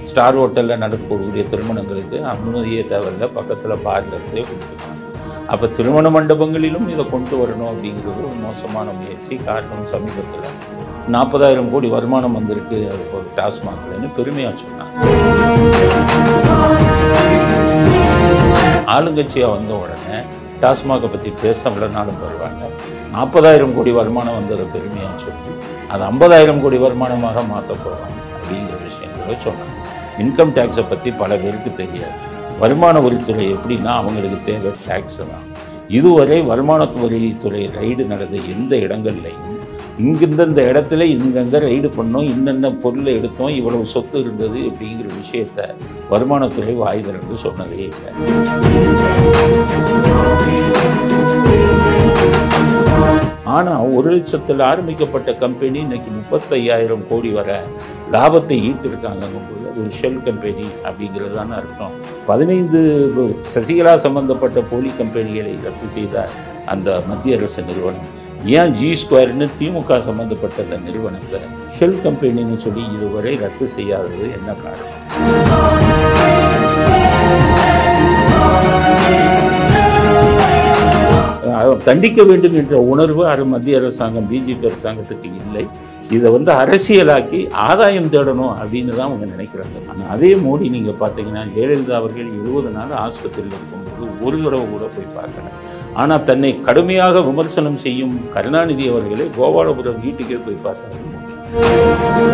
Star ஹோட்டலில் நடத்தக்கூடிய திருமணங்களுக்கு அனுமதியே தேவையில்ல பக்கத்தில் பார்ல இருந்தே கொடுத்துருக்காங்க அப்போ திருமண மண்டபங்களிலும் இதை கொண்டு வரணும் அப்படிங்கிறது ஒரு மோசமான முயற்சி காரணம் சமீபத்தில் நாற்பதாயிரம் கோடி வருமானம் வந்திருக்கு ஒரு டாஸ்மாக்லன்னு பெருமையாக சொன்னாங்க ஆளுங்கட்சியாக வந்த உடனே டாஸ்மாகை பற்றி பேசலனாலும் பரவாயில்ல நாற்பதாயிரம் கோடி வருமானம் வந்ததை பெருமையாக சொல்லி அது ஐம்பதாயிரம் கோடி வருமானமாக மாற்ற போகிறோம் அப்படிங்கிற விஷயங்களை சொன்னாங்க இன்கம் டேக்ஸை பற்றி பல பேருக்கு தெரியாது வருமான வரித்துறை எப்படின்னா அவங்களுக்கு தேவை டேக்ஸ் தான் இதுவரை வருமான வரித்துறை ரைடு நடந்த எந்த இடங்கள்லையும் இங்கிருந்த இந்த இடத்துல இங்கங்கே ரைடு பண்ணோம் இன்னென்ன பொருளை எடுத்தோம் இவ்வளவு சொத்து இருந்தது அப்படிங்கிற விஷயத்த வருமானத்துறை வாய் திறந்து சொன்னதே இல்லை ஆனால் ஒரு லட்சத்தில் ஆரம்பிக்கப்பட்ட கம்பெனி இன்னைக்கு முப்பத்தையாயிரம் கோடி வரை லாபத்தை ஈட்டிருக்காங்கங்கும்போது அது ஒரு ஷெல் கம்பெனி அப்படிங்கிறது தானே அர்த்தம் பதினைந்து சசிகலா சம்பந்தப்பட்ட போலி கம்பெனிகளை ரத்து செய்த அந்த மத்திய அரசு நிறுவனம் ஏன் ஜி ஸ்கொயர்னு திமுக சம்பந்தப்பட்ட அந்த நிறுவனத்தை ஷெல் கம்பெனின்னு சொல்லி இதுவரை ரத்து செய்யாதது என்ன காரணம் அஹ் தண்டிக்க வேண்டும் என்ற உணர்வு அது மத்திய அரசாங்கம் பிஜேபி அரசாங்கத்துக்கு இல்லை இதை வந்து அரசியலாக்கி ஆதாயம் தேடணும் அப்படின்னு தான் அவங்க நினைக்கிறாங்க ஆனால் அதே மோடி நீங்கள் பார்த்தீங்கன்னா ஜெயலலிதா அவர்கள் எழுபது நாள் ஆஸ்பத்திரியில் இருக்கும்போது ஒரு தடவை கூட போய் பார்க்கல ஆனால் தன்னை கடுமையாக விமர்சனம் செய்யும் கருணாநிதி அவர்களே கோபாலபுரம் வீட்டுக்கே போய் பார்த்தாரு மோடி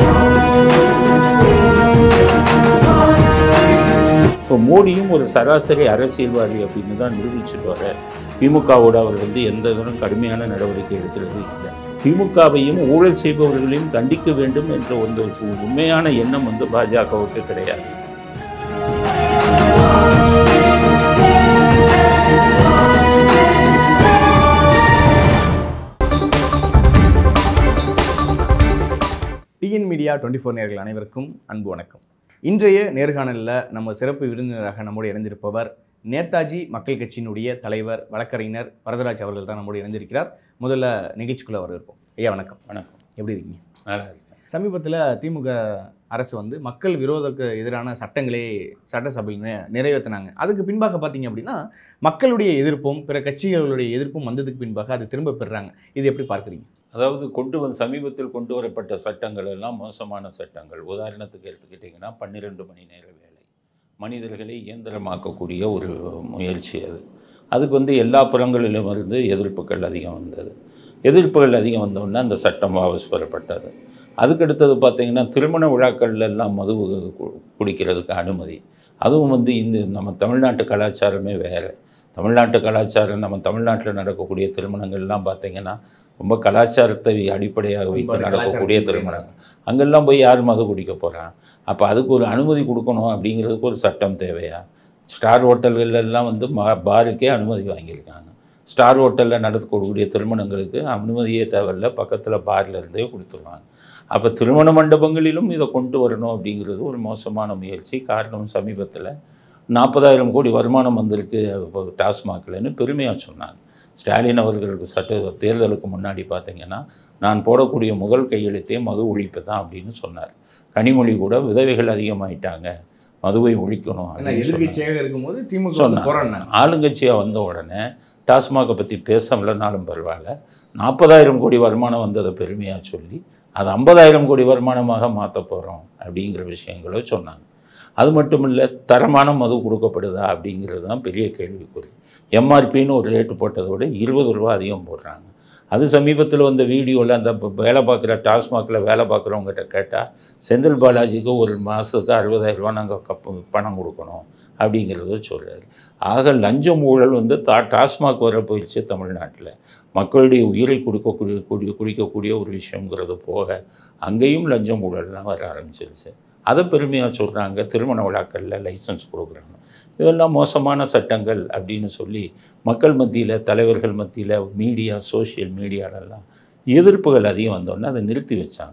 இப்போ மோடியும் ஒரு சராசரி அரசியல்வாதி அப்படின்னு தான் நிரூபிச்சுட்டு வர திமுகவோட அவர் வந்து எந்த இதுவும் கடுமையான நடவடிக்கை எடுக்கிறது இல்லை திமுகவையும் ஊழல் செய்பவர்களையும் தண்டிக்க வேண்டும் என்ற ஒரு உண்மையான எண்ணம் வந்து பாஜகவுக்கு கிடையாது டிஎன் மீடியா டுவெண்ட்டி ஃபோர் நேர்கள் அனைவருக்கும் அன்பு வணக்கம் இன்றைய நேர்காணலில் நம்ம சிறப்பு விருந்தினராக நம்மோடு இணைந்திருப்பவர் நேதாஜி மக்கள் கட்சியினுடைய தலைவர் வழக்கறிஞர் வரதராஜ் அவர்கள் தான் நம்மோடு இணைந்திருக்கிறார் முதல்ல நிகழ்ச்சிக்குள்ளே வரவேற்போம் ஐயா வணக்கம் வணக்கம் எப்படி இருக்கீங்க நல்லா இருக்கு சமீபத்தில் திமுக அரசு வந்து மக்கள் விரோதக்கு எதிரான சட்டங்களே சட்டசபையில் நி- நிறைவேற்றினாங்க அதுக்கு பின்பாக பார்த்தீங்க அப்படின்னா மக்களுடைய எதிர்ப்பும் பிற கட்சிகளுடைய எதிர்ப்பும் வந்ததுக்கு பின்பாக அது திரும்ப பெறுறாங்க இது எப்படி பார்க்குறீங்க அதாவது கொண்டு வந்து சமீபத்தில் கொண்டு வரப்பட்ட சட்டங்கள் எல்லாம் மோசமான சட்டங்கள் உதாரணத்துக்கு எடுத்துக்கிட்டிங்கன்னா பன்னிரெண்டு மணி நேர வேலை மனிதர்களை இயந்திரமாக்கக்கூடிய ஒரு முயற்சி அது அதுக்கு வந்து எல்லா புறங்களிலுமிருந்து எதிர்ப்புகள் அதிகம் வந்தது எதிர்ப்புகள் அதிகம் வந்தோடனே அந்த சட்டம் வாபஸ் பெறப்பட்டது அதுக்கடுத்தது பார்த்திங்கன்னா திருமண விழாக்கள்ல எல்லாம் மது கு- குடிக்கிறதுக்கு அனுமதி அதுவும் வந்து இந்த நம்ம தமிழ்நாட்டு கலாச்சாரமே வேறு தமிழ்நாட்டு கலாச்சாரம் நம்ம தமிழ்நாட்டில் நடக்கக்கூடிய திருமணங்கள்லாம் பார்த்திங்கன்னா ரொம்ப கலாச்சாரத்தை அடிப்படையாக வைத்து ரொம்ப நடக்கக்கூடிய கலாச்சாரத்தை திருமணங்கள் அங்கெல்லாம் போய் யார் மது குடிக்க போகிறான் அப்போ அதுக்கு ஒரு அனுமதி கொடுக்கணும் அப்படிங்கிறதுக்கு ஒரு சட்டம் தேவையா ஸ்டார் ஹோட்டல்கள் எல்லாம் வந்து மா பாருக்கே அனுமதி வாங்கியிருக்காங்க ஸ்டார் ஹோட்டலில் நடத்தக்கூடிய திருமணங்களுக்கு அனுமதியே தேவையில்ல பக்கத்தில் பார்ல இருந்தே கொடுத்துருவாங்க அப்போ திருமண மண்டபங்களிலும் இதை கொண்டு வரணும் அப்படிங்கிறது ஒரு மோசமான முயற்சி காரணம் சமீபத்தில் நாற்பதாயிரம் கோடி வருமானம் வந்திருக்கு இப்போ டாஸ்மாக்லன்னு பெருமையாக சொன்னாங்க ஸ்டாலின் அவர்களுக்கு சட்ட தேர்தலுக்கு முன்னாடி பார்த்தீங்கன்னா நான் போடக்கூடிய முதல் கையெழுத்தே மது ஒழிப்பு தான் அப்படின்னு சொன்னார் கனிமொழி கூட விதவைகள் அதிகமாயிட்டாங்க மதுவை ஒழிக்கணும் ஏன்னா அப்படின்னு சொன்னார். எதிர்கட்சியாக இருக்கும்போது திமுக வந்து சொன்னாங்க. போராடினாங்க ஆளுங்கட்சியாக வந்த உடனே டாஸ்மாகை பற்றி பேசலனாலும் பரவாயில்ல நாற்பதாயிரம் கோடி வருமானம் வந்ததை பெருமையாக சொல்லி அது ஐம்பதாயிரம் கோடி வருமானமாக மாற்ற போகிறோம் அப்படிங்கிற விஷயங்களை சொன்னாங்க அது மட்டும் இல்லை தரமான மது கொடுக்கப்படுதா அப்படிங்கிறது தான் பெரிய கேள்விக்குறி எம்ஆர்பின்னு ஒரு ரேட்டு போட்டதை விட இருபது ரூபா அதிகம் போடுறாங்க அது சமீபத்தில் வந்த வீடியோவில் அந்த ப- வேலை பார்க்குற டாஸ்மாகில் வேலை பார்க்குறவங்ககிட்ட கேட்டால் செந்தில் பாலாஜிக்கு ஒரு மாதத்துக்கு அறுபதாயிரம் ரூபா நாங்கள் கப்பு பணம் கொடுக்கணும் அப்படிங்கிறத சொல்கிறாரு ஆக லஞ்சம் ஊழல் வந்து தா டாஸ்மாக் வர போயிடுச்சு தமிழ்நாட்டில் மக்களுடைய உயிரை கொடுக்கக்கூடிய கூடிய குடிக்கக்கூடிய ஒரு விஷயங்கிறது போக அங்கேயும் லஞ்சம் ஊழல்லாம் வர ஆரம்பிச்சிருச்சு அதை பெருமையாக சொல்கிறாங்க திருமண விழாக்களில் லைசன்ஸ் கொடுக்குறாங்க இதெல்லாம் மோசமான சட்டங்கள் அப்படின்னு சொல்லி மக்கள் மத்தியில் தலைவர்கள் மத்தியில் மீடியா சோஷியல் மீடியாலெல்லாம் எதிர்ப்புகள் அதிகம் வந்தோடனே அதை நிறுத்தி வச்சாங்க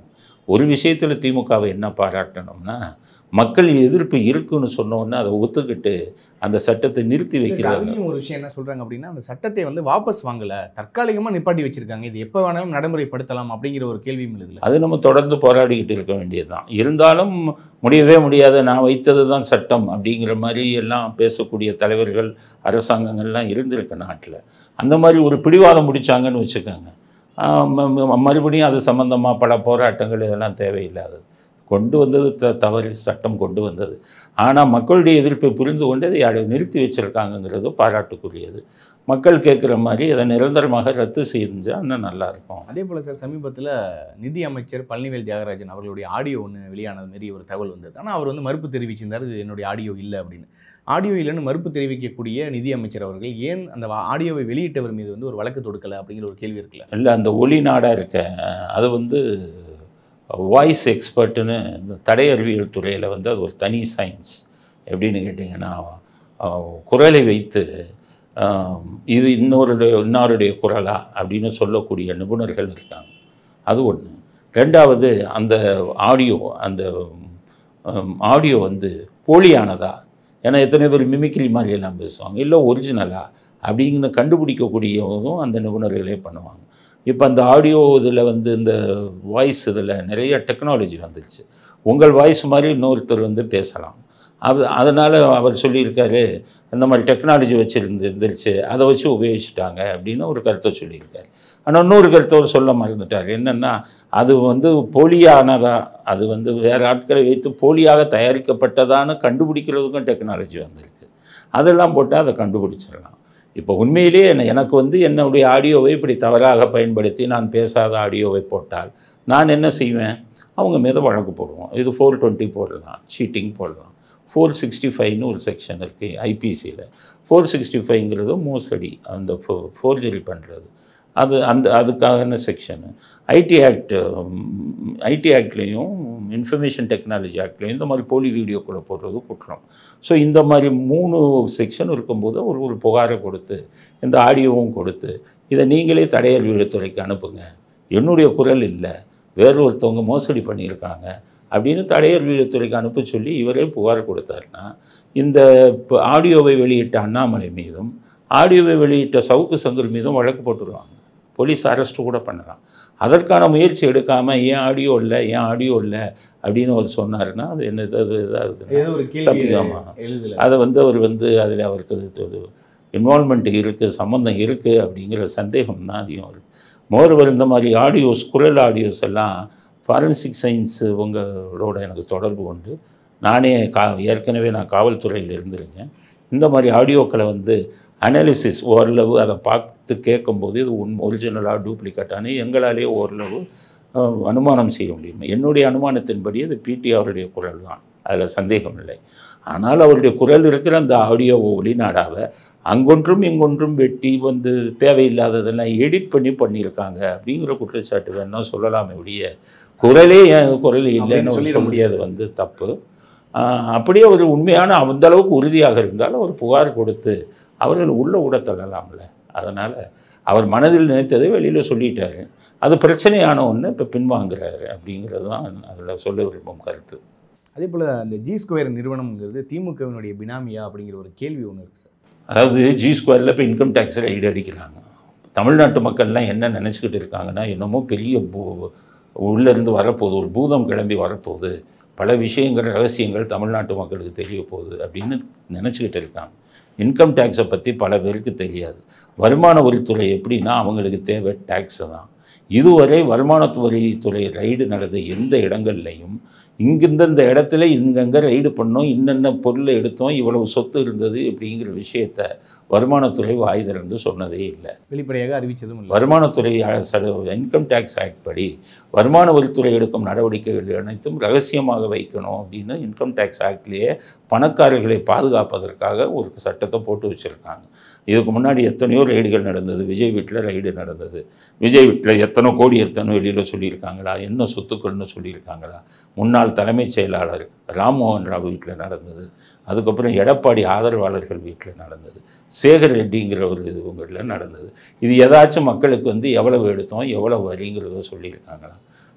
ஒரு விஷயத்தில் திமுகவை என்ன பாராட்டணும்னா மக்கள் எதிர்ப்பு இருக்குன்னு சொன்னோன்னே அதை ஒத்துக்கிட்டு அந்த சட்டத்தை நிறுத்தி இல்ல சார், வைக்கிறாங்க அதுலயும் ஒரு விஷயம் என்ன சொல்றாங்க அப்படின்னா அந்த சட்டத்தை வந்து வாபஸ் வாங்கல தற்காலிகமா நிப்பாட்டி வச்சிருக்காங்க இது எப்ப வேணாலும் நடைமுறைப்படுத்தலாம் அப்படிங்கிற ஒரு கேள்வியும் எழுதுல அது நம்ம தொடர்ந்து போராடிக்கிட்டு இருக்க வேண்டியதுதான் இருந்தாலும் முடியவே முடியாது நான் வைத்தது தான் சட்டம் அப்படிங்கிற மாதிரி எல்லாம் பேசக்கூடிய தலைவர்கள் அரசாங்கங்கள்லாம் இருந்திருக்கு நாட்டில் அந்த மாதிரி ஒரு பிடிவாதம் பிடிச்சாங்கன்னு வச்சுக்கோங்க ஆஹ் ம- ம- மறுபடியும் அது சம்பந்தமாக பல போராட்டங்கள் இதெல்லாம் தேவையில்லாதது கொண்டு வந்தது த தவறு சட்டம் கொண்டு வந்தது ஆனால் மக்களுடைய எதிர்ப்பை புரிந்து கொண்டு அதை அதை நிறுத்தி வச்சுருக்காங்கங்கிறது பாராட்டுக்குரியது மக்கள் கேட்குற மாதிரி அதை நிரந்தரமாக ரத்து செஞ்சால் இன்னும் நல்லா இருக்கும் அதே போல சார் சமீபத்துல நிதி அமைச்சர் பழனிவேல் தியாகராஜன் அவர்களுடைய ஆடியோ ஒன்று வெளியானது மாரி ஒரு தகவல் வந்தது ஆனா அவர் வந்து மறுப்பு தெரிவிச்சிருந்தார் இது என்னுடைய ஆடியோ இல்லை அப்படின்னு ஆடியோ இல்லைன்னு மறுப்பு தெரிவிக்கக்கூடிய நிதி அமைச்சர் அவர்கள் ஏன் அந்த வா- ஆடியோவை வெளியிட்டவர் மீது வந்து ஒரு வழக்கு தொடுக்கல அப்படிங்கிற ஒரு கேள்வி இருக்குல்ல இல்லை அந்த ஒளி நாடாக இருக்க அது வந்து வாய்ஸ் எக்ஸ்பர்ட்டுன்னு இந்த தடை அறிவியல் துறையில் வந்து அது ஒரு தனி சயின்ஸ் எப்படின்னு கேட்டிங்கன்னா அஹ், குரலை வைத்து அஹ், இது இன்னொருடைய இன்னாருடைய குரலா அப்படின்னு சொல்லக்கூடிய நிபுணர்கள் இருக்காங்க அது ஒன்று ரெண்டாவது அந்த ஆடியோ அந்த ஆடியோ வந்து போலியானதா ஏன்னா எத்தனை பேர் மிமிக்ரி மாதிரி எல்லாம் பேசுவாங்க இல்லை ஒரிஜினலா அப்படிங்கிற கண்டுபிடிக்கக்கூடியதும் அந்த நிபுணர்களே பண்ணுவாங்க இப்போ அந்த ஆடியோ இதில் வந்து இந்த வாய்ஸ் இதில் நிறைய டெக்னாலஜி வந்துருச்சு உங்கள் வாய்ஸ் மாதிரி இன்னொருத்தர் வந்து பேசலாம் அது அதனால் அவர் சொல்லியிருக்காரு இந்த மாதிரி டெக்னாலஜி வச்சுருந்து இருந்துருச்சு அதை வச்சு உபயோகிச்சுட்டாங்க அப்படின்னு ஒரு கருத்தை சொல்லியிருக்காரு ஆனால் இன்னொரு கருத்தை அவர் சொல்ல மறந்துட்டார் என்னென்னா அது வந்து போலியானதா அது வந்து வேறு ஆட்களை வைத்து போலியாக தயாரிக்கப்பட்டதான்னு கண்டுபிடிக்கிறதுக்கும் டெக்னாலஜி வந்திருக்கு அதெல்லாம் போட்டால் அதை கண்டுபிடிச்சிடலாம் இப்போ உண்மையிலேயே என்ன- எனக்கு வந்து என்னுடைய ஆடியோவை இப்படி தவறாக பயன்படுத்தி நான் பேசாத ஆடியோவை போட்டால் நான் என்ன செய்வேன் அவங்க மீது வழக்கு போடுவோம் இது ஃபோர் டுவெண்ட்டி போடலாம் சீட்டிங் போடலாம் ஃபோர் சிக்ஸ்டி ஃபைவ்னு ஒரு செக்ஷன் இருக்குது ஐபிசியில் ஃபோர் சிக்ஸ்டி ஃபைவ்ங்கிறது மோசடி அந்த ஃபோர்ஜரி பண்ணுறது அது அந்த அதுக்கான செக்ஷனு ஐடி ஆக்ட் ஐடி ஆக்ட்லேயும் இன்ஃபர்மேஷன் டெக்னாலஜி ஆக்ட்லேயும் இந்த மாதிரி போலி வீடியோக்குள்ளே போடுறது குற்றம் ஸோ இந்த மாதிரி மூணு செக்ஷன் இருக்கும்போது ஒரு ஒரு புகாரை கொடுத்து இந்த ஆடியோவும் கொடுத்து இதை நீங்களே தடையறிவியல்துறைக்கு அனுப்புங்க என்னுடைய குரல் இல்லை வேறு ஒருத்தவங்க மோசடி பண்ணியிருக்காங்க அப்படின்னு தடையறிவியல்துறைக்கு அனுப்ப சொல்லி இவரே புகார் கொடுத்தாருன்னா இந்த இப்போ ஆடியோவை வெளியிட்ட அண்ணாமலை மீதும் ஆடியோவை வெளியிட்ட சவுக்கு சங்கர் மீதும் வழக்கு போட்டுருவாங்க போலீஸ் அரெஸ்ட் கூட பண்ணலாம் அதற்கான முயற்சி எடுக்காமல் ஏன் ஆடியோ இல்லை ஏன் ஆடியோ இல்லை அப்படின்னு அவர் சொன்னாருன்னா அது என்ன இது இதாகுது ஏதோ ஒரு கேள்வி தப்பிதாமா. எழுதல அதை வந்து அவர் வந்து அதில் அவருக்கு ஒரு இன்வால்மெண்ட் இருக்குது சம்மந்தம் இருக்குது அப்படிங்கிற சந்தேகம் தான் அதிகம் இருக்குது மோர்வர் இந்த மாதிரி ஆடியோஸ் குரல் ஆடியோஸ் எல்லாம் ஃபாரன்சிக் சயின்ஸ் உங்களோட எனக்கு தொடர்பு கொண்டு நானே கா ஏற்கனவே நான் காவல்துறையில் இருந்திருக்கேன் இந்த மாதிரி ஆடியோக்களை வந்து அனாலிசிஸ் ஓரளவு அதை பார்த்து கேட்கும்போது இது உன் ஒரிஜினலாக டூப்ளிகேட்டானு எங்களாலேயே ஓரளவு அஹ், அனுமானம் செய்ய முடியும் என்னுடைய அனுமானத்தின்படி அது பிடி அவருடைய குரல் தான் அதில் சந்தேகம் இல்லை ஆனால் அவருடைய குரல் இருக்கிற அந்த ஆடியோ ஒளிநாடாவை அங்கொன்றும் இங்கொன்றும் வெட்டி வந்து தேவையில்லாததெல்லாம் எடிட் பண்ணி பண்ணியிருக்காங்க அப்படிங்கிற குற்றச்சாட்டு வேணா சொல்லலாமே ஒழிய குரலே என் குரல் இல்லைன்னு சொல்லிட சொல்ல முடியாது வந்து தப்பு ஆஹ் அப்படியே அவர் உண்மையான அந்த அளவுக்கு உறுதியாக இருந்தாலும் அவர் புகார் கொடுத்து அவர்கள் உள்ள கூட தள்ளலாம்ல அதனால் அவர் மனதில் நினைத்ததை வெளியில் சொல்லிட்டாரு அது பிரச்சனையான ஒன்று இப்போ பின்வாங்குறாரு அப்படிங்கிறது தான் அதில் சொல்ல விரும்பும் கருத்து அதே போல் அந்த ஜி ஸ்கொயர் நிறுவனம்ங்கிறது திமுகவினுடைய பினாமியா அப்படிங்கிற ஒரு கேள்வி ஒன்று இருக்குது சார் அதாவது ஜி ஸ்கொயரில் இப்போ இன்கம் டேக்ஸ் ரைடு அடிக்கிறாங்க தமிழ்நாட்டு மக்கள்லாம் என்ன நினச்சிக்கிட்டு இருக்காங்கன்னா என்னமோ பெரிய பூ உள்ளேருந்து வரப்போகுது ஒரு பூதம் கிளம்பி வரப்போகுது பல விஷயங்கள் ரகசியங்கள் தமிழ்நாட்டு மக்களுக்கு தெரிய போகுது அப்படின்னு நினச்சிக்கிட்டு இருக்காங்க இன்கம் டேக்ஸை பற்றி பல பேருக்கு தெரியாது வருமான வரித்துறை எப்படின்னா அவங்களுக்கு தேவை டேக்ஸு தான் இதுவரை வருமான வரித்துறை ரைடு நடந்த எந்த இடங்கள்லையும் இங்கிருந்த இடத்துல இங்கங்கே ரைடு பண்ணோம் இன்னென்ன பொருளை எடுத்தோம் இவ்வளவு சொத்து இருந்தது அப்படிங்கிற விஷயத்த வருமானத்துறை வாய் திறந்து சொன்னதே இல்லை வெளிப்படையாக அறிவிச்சதும் இல்லை வருமானத்துறை இன்கம் டேக்ஸ் ஆக்ட் படி வருமான வரித்துறை எடுக்கும் நடவடிக்கைகள் அனைத்தும் ரகசியமாக வைக்கணும் அப்படின்னு இன்கம் டேக்ஸ் ஆக்ட்லேயே பணக்காரர்களை பாதுகாப்பதற்காக ஒரு சட்டத்தை போட்டு வச்சுருக்காங்க இதுக்கு முன்னாடி எத்தனையோ ரைடுகள் நடந்தது விஜய் வீட்டில் ரைடு நடந்தது விஜய் வீட்டில் எத்தனை கோடி எத்தனை வெளியில் சொல்லியிருக்காங்களா என்ன சொத்துக்கள்னு சொல்லியிருக்காங்களா முன்னாள் தலைமைச் செயலாளர் ராம்மோகன் ராவ் வீட்டில் நடந்தது அதுக்கப்புறம் எடப்பாடி ஆதரவாளர்கள் வீட்டில் நடந்தது சேகர் ரெட்டிங்கிற ஒரு இவங்களில் நடந்தது இது ஏதாச்சும் மக்களுக்கு வந்து எவ்வளவு எடுத்தோம் எவ்வளவு வரிங்கிறத சொல்லியிருக்காங்களா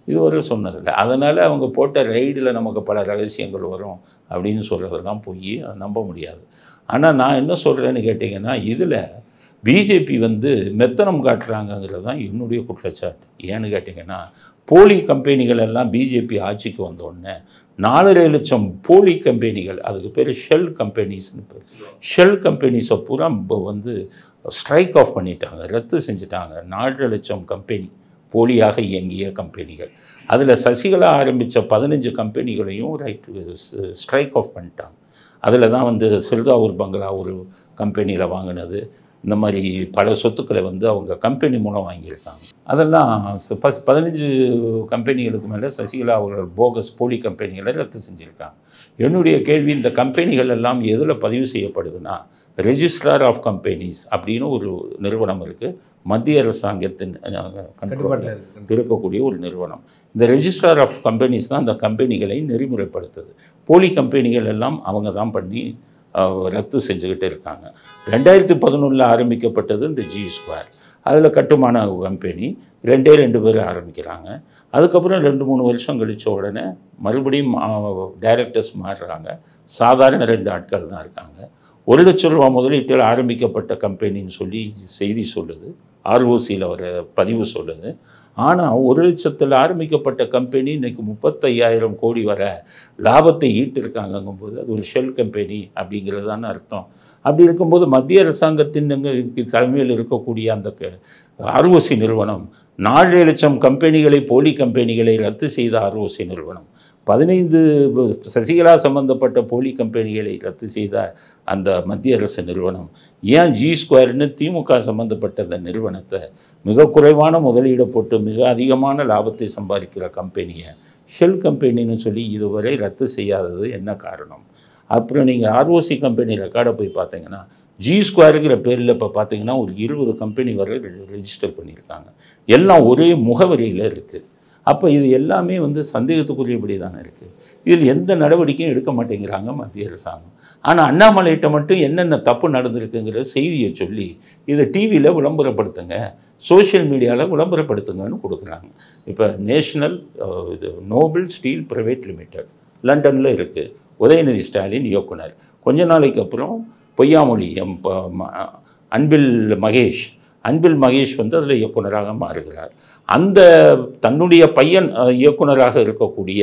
இதுவரை சொன்னதில்லை அதனால் அவங்க போட்ட ரைடில் நமக்கு பல ரகசியங்கள் வரும் அப்படின்னு சொல்கிறதெல்லாம் பொய் அதை நம்ப முடியாது ஆனால் நான் என்ன சொல்கிறேன்னு கேட்டிங்கன்னா இதில் பிஜேபி வந்து மெத்தனம் காட்டுறாங்கங்கிறது தான் என்னுடைய குற்றச்சாட்டு ஏன்னு கேட்டிங்கன்னா போலி கம்பெனிகள் எல்லாம் பிஜேபி ஆட்சிக்கு வந்த உடனே நாலரை லட்சம் போலி கம்பெனிகள் அதுக்கு பேர் ஷெல் கம்பெனிஸ்னு பேர் ஷெல் கம்பெனிஸை பூரா இப்போ வந்து ஸ்ட்ரைக் ஆஃப் பண்ணிட்டாங்க ரத்து செஞ்சுட்டாங்க நாலரை லட்சம் கம்பெனி போலியாக இயங்கிய கம்பெனிகள் அதில் சசிகலா ஆரம்பித்த பதினஞ்சு கம்பெனிகளையும் ரைட் ஸ்ட்ரைக் ஆஃப் பண்ணிட்டாங்க அதில் தான் வந்து சிறுதாவூர் பங்களா ஒரு கம்பெனியில் வாங்கினது இந்த மாதிரி பல சொத்துக்களை வந்து அவங்க கம்பெனி மூலம் வாங்கியிருக்காங்க அதெல்லாம் ச- பஸ் பதினஞ்சு கம்பெனிகளுக்கு மேலே சசிகலா அவர்கள் போகஸ் போலி கம்பெனிகளை ரத்து செஞ்சுருக்காங்க என்னுடைய கேள்வி இந்த கம்பெனிகள் எல்லாம் எதில் பதிவு செய்யப்படுதுன்னா ரெஜிஸ்ட்ரார் ஆஃப் கம்பெனிஸ் அப்படின்னு ஒரு நிறுவனம் இருக்குது மத்திய அரசாங்கத்தின் கண்ட்ரோலில் கட்டுப்பாட்டில் இருக்கு இருக்கக்கூடிய ஒரு நிறுவனம் இந்த ரெஜிஸ்ட்ரார் ஆஃப் கம்பெனிஸ் தான் அந்த கம்பெனிகளை நெறிமுறைப்படுத்துது போலி கம்பெனிகள் எல்லாம் அவங்க தான் பண்ணி அஹ், ரத்து செஞ்சுக்கிட்டு இருக்காங்க ரெண்டாயிரத்தி பதினொன்றில் ஆரம்பிக்கப்பட்டது இந்த ஜி ஸ்கொயர் அதில் கட்டுமான கம்பெனி ரெண்டே ரெண்டு பேர் ஆரம்பிக்கிறாங்க அதுக்கப்புறம் ரெண்டு மூணு வருஷம் கழிச்ச உடனே மறுபடியும் டைரக்டர்ஸ் மாறுறாங்க சாதாரண ரெண்டு ஆட்கள் தான் இருக்காங்க ஒரு லட்சம் ரூபா முதலீட்டில் ஆரம்பிக்கப்பட்ட கம்பெனின்னு சொல்லி செய்தி சொல்லுது ஆர்ஓசியில் வர பதிவு சொல்லுது ஆனால் ஒரு லட்சத்தில் ஆரம்பிக்கப்பட்ட கம்பெனி இன்னைக்கு முப்பத்தையாயிரம் கோடி வர லாபத்தை ஈட்டிருக்காங்கங்கும்போது அது ஒரு ஷெல் கம்பெனி அப்படிங்கிறது தானே அர்த்தம் அப்படி இருக்கும்போது மத்திய அரசாங்கத்தின் இங்க தலைமையில் இருக்கக்கூடிய அந்த ஆர்ஓசி நிறுவனம் நாலரை லட்சம் கம்பெனிகளை போலி கம்பெனிகளை ரத்து செய்த ஆர்ஓசி நிறுவனம் பதினைந்து சசிகலா சம்பந்தப்பட்ட போலி கம்பெனிகளை ரத்து செய்த அந்த மத்திய அரசு நிறுவனம் ஏன் ஜி ஸ்கொயர்னு திமுக சம்பந்தப்பட்ட அந்த நிறுவனத்தை மிக குறைவான முதலீடை போட்டு மிக அதிகமான லாபத்தை சம்பாதிக்கிற கம்பெனியை ஷெல் கம்பெனின்னு சொல்லி இதுவரை ரத்து செய்யாதது என்ன காரணம் அப்புறம் நீங்கள் ஆர்ஓசி கம்பெனி ரெக்கார்டை போய் பார்த்தீங்கன்னா ஜி ஸ்கொயருங்கிற பேரில் இப்போ பார்த்தீங்கன்னா ஒரு இருபது கம்பெனி வரை ரெஜிஸ்டர் பண்ணியிருக்காங்க எல்லாம் ஒரே முகவரியில் இருக்குது அப்போ இது எல்லாமே வந்து சந்தேகத்துக்குரியபடி தானே இருக்குது இதில் எந்த நடவடிக்கையும் எடுக்க மாட்டேங்கிறாங்க மத்திய அரசாங்கம் ஆனால் அண்ணாமலைகிட்ட மட்டும் என்னென்ன தப்பு நடந்திருக்குங்கிற செய்தியை சொல்லி இதை டிவியில் விளம்பரப்படுத்துங்க சோஷியல் மீடியாவில் விளம்பரப்படுத்துங்கன்னு கொடுக்குறாங்க இப்போ நேஷனல் இது நோபல் ஸ்டீல் பிரைவேட் லிமிடெட் லண்டனில் இருக்குது உதயநிதி ஸ்டாலின் இயக்குனர் கொஞ்ச நாளைக்கு அப்புறம் பொய்யாமொழி எம் ப- ம- அன்பில் மகேஷ் அன்பில் மகேஷ் வந்து அதில் இயக்குனராக மாறுகிறார் அந்த தன்னுடைய பையன் அஹ், இயக்குனராக இருக்கக்கூடிய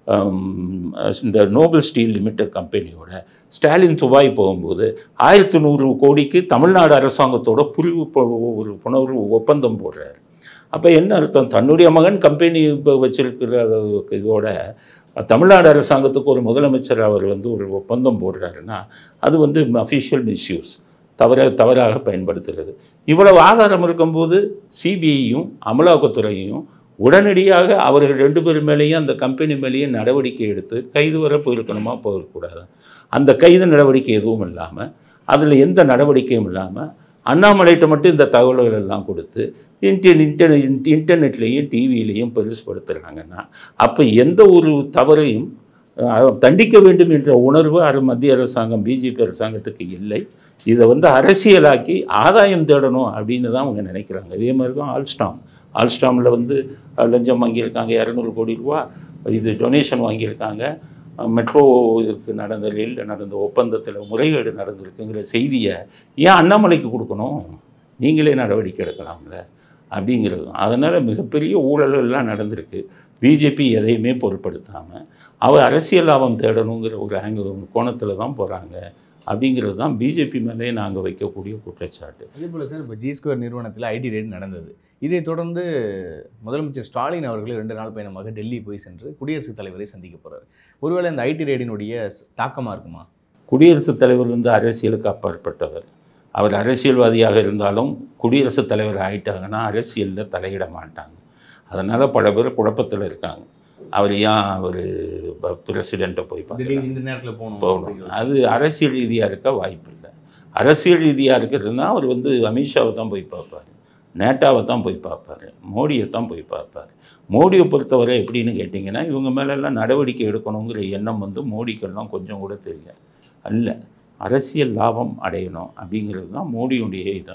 ஹம், இந்த நோபல் ஸ்டீல் லிமிடெட் கம்பெனியோட ஸ்டாலின் துபாய் போகும்போது ஆயிரத்தி நூறு கோடிக்கு தமிழ்நாடு அரசாங்கத்தோட புரிவு ப- ஒரு புணர்வு ஒப்பந்தம் போடுறாரு அப்போ என்ன அர்த்தம் தன்னுடைய மகன் கம்பெனி இப்போ வச்சிருக்கிற இதோட தமிழ்நாடு அரசாங்கத்துக்கு ஒரு முதலமைச்சர் அவர் வந்து ஒரு ஒப்பந்தம் போடுறாருன்னா அது வந்து அஃபிஷியல் மிஸ்யூஸ் தவற தவறாக பயன்படுத்துகிறது இவ்வளவு ஆதாரம் இருக்கும்போது சிபிஐயும் அமலாக்கத்துறையும் உடனடியாக அவர்கள் ரெண்டு பேர் மேலேயும் அந்த கம்பெனி மேலேயும் நடவடிக்கை எடுத்து கைது வர போயிருக்கணுமா போயிருக்கூடாது அந்த கைது நடவடிக்கை எதுவும் இல்லாமல் அதில் எந்த நடவடிக்கையும் இல்லாமல் அண்ணாமலைகிட்ட மட்டும் இந்த தகவல்கள் எல்லாம் கொடுத்து இன்டர் இன்டர் இன்டர்நெட்லேயும் டிவியிலையும் பெருசுப்படுத்துகிறாங்கன்னா அப்போ எந்த ஒரு தவறையும் அஹ், தண்டிக்க வேண்டும் என்ற உணர்வு அரு மத்திய அரசாங்கம் பிஜேபி அரசாங்கத்துக்கு இல்லை இதை வந்து அரசியலாக்கி ஆதாயம் தேடணும் அப்படின்னு தான் அவங்க நினைக்கிறாங்க இதே மாதிரி தான் ஆல்ஸ்டாம் ஆல்ஸ்டாமில் வந்து அஹ், லஞ்சம் வாங்கியிருக்காங்க இரநூறு கோடி ரூபா இது டொனேஷன் வாங்கியிருக்காங்க அஹ், மெட்ரோ இதுக்கு நடந்த ரயிலில் நடந்த ஒப்பந்தத்தில் முறைகேடு நடந்திருக்குங்கிற செய்தியை ஏன் அண்ணாமலைக்கு கொடுக்கணும் நீங்களே நடவடிக்கை எடுக்கலாம்ல அப்படிங்கிறது அதனால் மிகப்பெரிய ஊழல்கள்லாம் நடந்திருக்கு பிஜேபி எதையுமே பொருட்படுத்தாமல் அவர் அரசியல் லாபம் தேடணுங்கிற ஒரு ஆங்கு கோணத்தில் தான் போகிறாங்க அப்படிங்கிறது தான் பிஜேபி மேலே நாங்கள் வைக்கக்கூடிய குற்றச்சாட்டு அதே போல் சார் இப்போ ஜி ஸ்கொயர் நிறுவனத்தில் ஐடி ரெய்டு நடந்தது இதைத் தொடர்ந்து முதலமைச்சர் ஸ்டாலின் அவர்கள் ரெண்டு நாள் பயணமாக டெல்லி போய் சென்று குடியரசுத் தலைவரை சந்திக்க போகிறார் ஒருவேளை இந்த ஐடி ரெய்டினுடைய தாக்கமாக இருக்குமா குடியரசுத் தலைவர் வந்து அரசியலுக்கு அப்பாற்பட்டவர் அவர் அரசியல்வாதியாக இருந்தாலும் குடியரசுத் தலைவர் ஆயிட்டாங்கன்னா அரசியலில் தலையிட மாட்டாங்க அதனால் பல பேர் குழப்பத்தில் இருக்காங்க அவர் ஏன் அவர் பிரசிடெண்ட்டை போய் பார்க்கறாரு? திடீர்னு இந்த நேரத்தில் போகணும் போகணும் அப்படிங்கிறது. அது அரசியல் ரீதியாக இருக்க வாய்ப்பு இல்லை அரசியல் ரீதியாக இருக்கிறதுனா அவர் வந்து அமித்ஷாவை தான் போய் பார்ப்பார் நேட்டாவை தான் போய் பார்ப்பார் மோடியை தான் போய் பார்ப்பார் மோடியை பொறுத்தவரை எப்படின்னு கேட்டிங்கன்னா இவங்க மேலெல்லாம் நடவடிக்கை எடுக்கணுங்கிற எண்ணம் வந்து மோடிக்கெல்லாம் கொஞ்சம் கூட தெரியல அல்ல அரசியல் லாபம் அடையணும் அப்படிங்கிறது தான் மோடியுடைய இது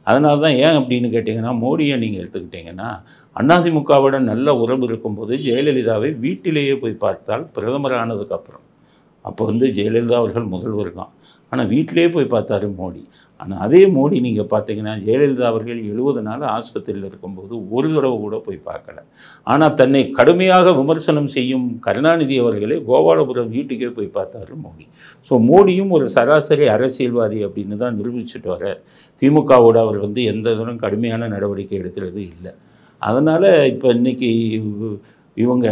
அதனால தான் ஏன் அப்படின்னு கேட்டிங்கன்னா மோடியை நீங்கள் எடுத்துக்கிட்டிங்கன்னா அதிமுகவோட நல்ல உறவு இருக்கும்போது ஜெயலலிதாவை வீட்டிலேயே போய் பார்த்தால் பிரதமர் ஆனதுக்கப்புறம் அப்போ வந்து ஜெயலலிதா அவர்கள் முதல்வர் தான் ஆனால் வீட்டிலேயே போய் பார்த்தாரு மோடி ஆனால் அதே மோடி நீங்கள் பார்த்தீங்கன்னா ஜெயலலிதா அவர்கள் எழுபது நாள் ஆஸ்பத்திரியில் இருக்கும்போது ஒரு தடவை கூட போய் பார்க்கல ஆனால் தன்னை கடுமையாக விமர்சனம் செய்யும் கருணாநிதி அவர்களே கோபாலபுரம் வீட்டுக்கே போய் பார்த்தாரு மோடி ஸோ மோடியும் ஒரு சராசரி அரசியல்வாதி அப்படின்னு தான் நிரூபிச்சுட்டு வர்றார் திமுகவோட அவர் வந்து எந்த இதனும் கடுமையான நடவடிக்கை எடுக்கிறது இல்லை அதனால் இப்போ இன்னைக்கு இவங்க